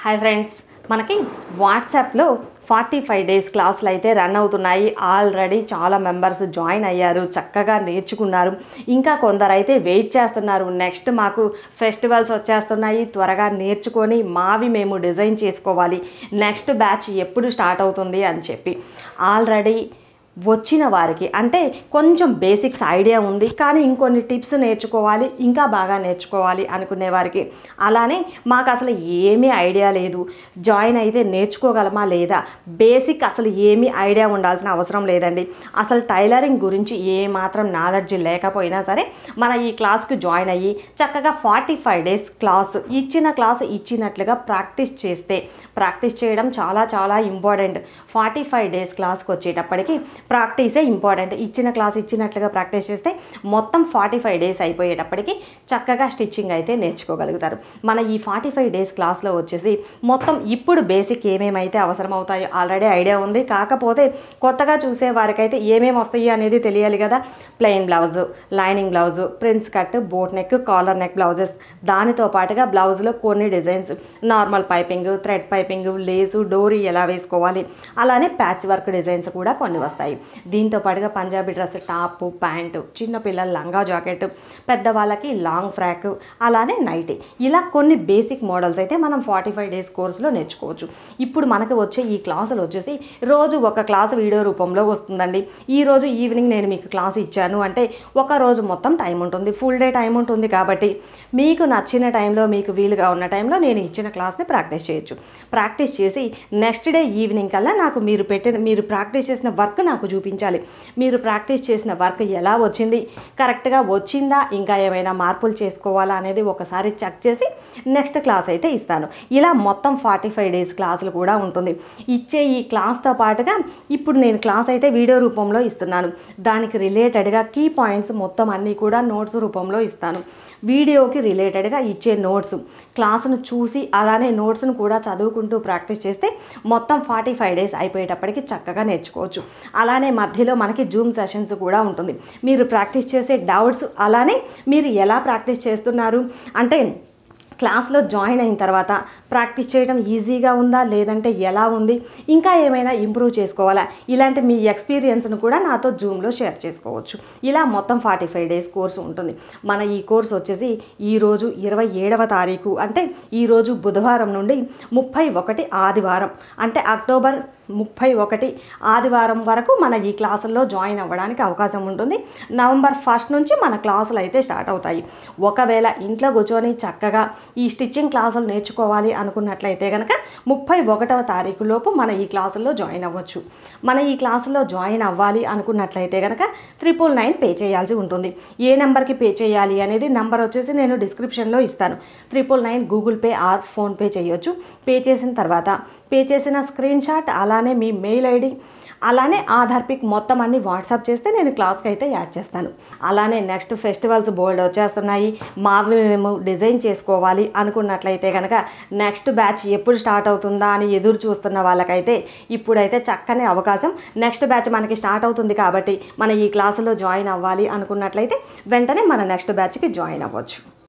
hi friends మనకి వాట్సాప్లో forty five days క్లాసులు అయితే రన్ అవుతున్నాయి ఆల్రెడీ చాలా మెంబర్స్ జాయిన్ అయ్యారు చక్కగా నేర్చుకున్నారు ఇంకా కొందరు అయితే వెయిట్ చేస్తున్నారు నెక్స్ట్ మాకు ఫెస్టివల్స్ వచ్చేస్తున్నాయి త్వరగా నేర్చుకొని మావి మేము డిజైన్ చేసుకోవాలి నెక్స్ట్ బ్యాచ్ ఎప్పుడు స్టార్ట్ అవుతుంది అని చెప్పి ఆల్రెడీ వచ్చిన వారికి అంటే కొంచెం బేసిక్స్ ఐడియా ఉంది కానీ ఇంకొన్ని టిప్స్ నేర్చుకోవాలి ఇంకా బాగా నేర్చుకోవాలి అనుకునే వారికి అలానే మాకు అసలు ఏమీ ఐడియా లేదు జాయిన్ అయితే నేర్చుకోగలమా లేదా బేసిక్ అసలు ఏమీ ఐడియా ఉండాల్సిన అవసరం లేదండి అసలు టైలరింగ్ గురించి ఏ మాత్రం నాలెడ్జ్ లేకపోయినా సరే మన ఈ క్లాస్కి జాయిన్ అయ్యి చక్కగా ఫార్టీ ఫైవ్ డేస్ క్లాస్ ఇచ్చిన క్లాస్ ఇచ్చినట్లుగా ప్రాక్టీస్ చేస్తే ప్రాక్టీస్ చేయడం చాలా చాలా ఇంపార్టెంట్ ఫార్టీ ఫైవ్ డేస్ క్లాస్కి వచ్చేటప్పటికి ప్రాక్టీసే ఇంపార్టెంట్ ఇచ్చిన క్లాస్ ఇచ్చినట్లుగా ప్రాక్టీస్ చేస్తే మొత్తం ఫార్టీ ఫైవ్ డేస్ అయిపోయేటప్పటికి చక్కగా స్టిచ్చింగ్ అయితే నేర్చుకోగలుగుతారు మన ఈ ఫార్టీ ఫైవ్ డేస్ క్లాస్లో వచ్చేసి మొత్తం ఇప్పుడు బేసిక్ ఏమేమైతే అవసరం అవుతాయో ఆల్రెడీ ఐడియా ఉంది కాకపోతే కొత్తగా చూసే వారికైతే ఏమేమి వస్తాయి అనేది తెలియాలి కదా plain blouse lining blouse prince cut boat neck collar neck blouses దానితో పాటుగా బ్లౌజ్లో కొన్ని designs normal piping thread piping lace డోరీ ఎలా వేసుకోవాలి అలానే ప్యాచ్ వర్క్ డిజైన్స్ కూడా కొన్ని వస్తాయి దీంతో పాటుగా పంజాబీ డ్రెస్ టాప్ ప్యాంటు చిన్నపిల్లల లంగా జాకెట్ పెద్దవాళ్ళకి లాంగ్ ఫ్రాక్ అలానే నైటీ ఇలా కొన్ని బేసిక్ మోడల్స్ అయితే మనం ఫార్టీ ఫైవ్ డేస్ కోర్సులో నేర్చుకోవచ్చు ఇప్పుడు మనకు వచ్చే ఈ క్లాసులు వచ్చేసి రోజు ఒక క్లాస్ వీడియో రూపంలో వస్తుందండి ఈ రోజు ఈవినింగ్ నేను మీకు క్లాస్ ఇచ్చాను అంటే ఒక రోజు మొత్తం టైం ఉంటుంది ఫుల్ డే టైం ఉంటుంది కాబట్టి మీకు నచ్చిన టైంలో మీకు వీలుగా ఉన్న టైంలో నేను ఇచ్చిన క్లాస్ని ప్రాక్టీస్ చేయొచ్చు ప్రాక్టీస్ చేసి నెక్స్ట్ డే ఈవినింగ్ కల్లా నాకు మీరు పెట్టిన మీరు ప్రాక్టీస్ చేసిన వర్క్ నాకు చూపించాలి మీరు ప్రాక్టీస్ చేసిన వర్క్ ఎలా వచ్చింది కరెక్ట్గా వచ్చిందా ఇంకా ఏమైనా మార్పులు చేసుకోవాలా అనేది ఒకసారి చెక్ చేసి నెక్స్ట్ క్లాస్ అయితే ఇస్తాను ఇలా మొత్తం ఫార్టీ ఫైవ్ డేస్ క్లాసులు కూడా ఉంటుంది ఇచ్చే ఈ క్లాస్తో పాటుగా ఇప్పుడు నేను క్లాస్ అయితే వీడియో రూపంలో ఇస్తున్నాను దానికి రిలేటెడ్గా కీ పాయింట్స్ మొత్తం అన్నీ కూడా నోట్స్ రూపంలో ఇస్తాను వీడియోకి రిలేటెడ్గా ఇచ్చే నోట్స్ క్లాసును చూసి అలానే నోట్స్ను కూడా చదువుకుంటూ ప్రాక్టీస్ చేస్తే మొత్తం ఫార్టీ ఫైవ్ డేస్ అయిపోయేటప్పటికి చక్కగా నేర్చుకోవచ్చు అలానే మధ్యలో మనకి జూమ్ సెషన్స్ కూడా ఉంటుంది మీరు ప్రాక్టీస్ చేసే డౌట్స్ అలానే మీరు ఎలా ప్రాక్టీస్ చేస్తున్నారు అంటే క్లాస్లో జాయిన్ అయిన తర్వాత ప్రాక్టీస్ చేయడం ఈజీగా ఉందా లేదంటే ఎలా ఉంది ఇంకా ఏమైనా ఇంప్రూవ్ చేసుకోవాలా ఇలాంటి మీ ఎక్స్పీరియన్స్ను కూడా నాతో జూమ్లో షేర్ చేసుకోవచ్చు ఇలా మొత్తం ఫార్టీ ఫైవ్ డేస్ కోర్సు ఉంటుంది మన ఈ కోర్స్ వచ్చేసి ఈరోజు ఇరవై ఏడవ తారీఖు అంటే ఈరోజు బుధవారం నుండి ముప్పై ఒకటి ఆదివారం అంటే అక్టోబర్ ముప్పై ఒకటి ఆదివారం వరకు మన ఈ క్లాసుల్లో జాయిన్ అవ్వడానికి అవకాశం ఉంటుంది నవంబర్ ఫస్ట్ నుంచి మన క్లాసులు అయితే స్టార్ట్ అవుతాయి ఒకవేళ ఇంట్లో కూర్చొని చక్కగా ఈ స్టిచ్చింగ్ క్లాసులు నేర్చుకోవాలి అనుకున్నట్లయితే కనుక ముప్పై ఒకటవ తారీఖు లోపు మన ఈ క్లాసుల్లో జాయిన్ అవ్వచ్చు మన ఈ క్లాసులో జాయిన్ అవ్వాలి అనుకున్నట్లయితే కనుక త్రిపుల్ నైన్ పే చేయాల్సి ఉంటుంది ఏ నెంబర్కి పే చేయాలి అనేది నెంబర్ వచ్చేసి నేను డిస్క్రిప్షన్లో ఇస్తాను triple nine Google Pay or PhonePe చేయొచ్చు పే చేసిన తర్వాత పే చేసిన స్క్రీన్ షాట్ అలానే మీ మెయిల్ ఐడి అలానే ఆధార్ పిక్ మొత్తం అన్ని వాట్సాప్ చేస్తే నేను క్లాస్కి అయితే యాడ్ చేస్తాను అలానే నెక్స్ట్ ఫెస్టివల్స్ బోల్డ్ వచ్చేస్తున్నాయి మావి మేము డిజైన్ చేసుకోవాలి అనుకున్నట్లయితే కనుక నెక్స్ట్ బ్యాచ్ ఎప్పుడు స్టార్ట్ అవుతుందా అని ఎదురు చూస్తున్న వాళ్ళకైతే ఇప్పుడైతే చక్కని అవకాశం నెక్స్ట్ బ్యాచ్ మనకి స్టార్ట్ అవుతుంది కాబట్టి మన ఈ క్లాసులో జాయిన్ అవ్వాలి అనుకున్నట్లయితే వెంటనే మన నెక్స్ట్ బ్యాచ్కి జాయిన్ అవ్వచ్చు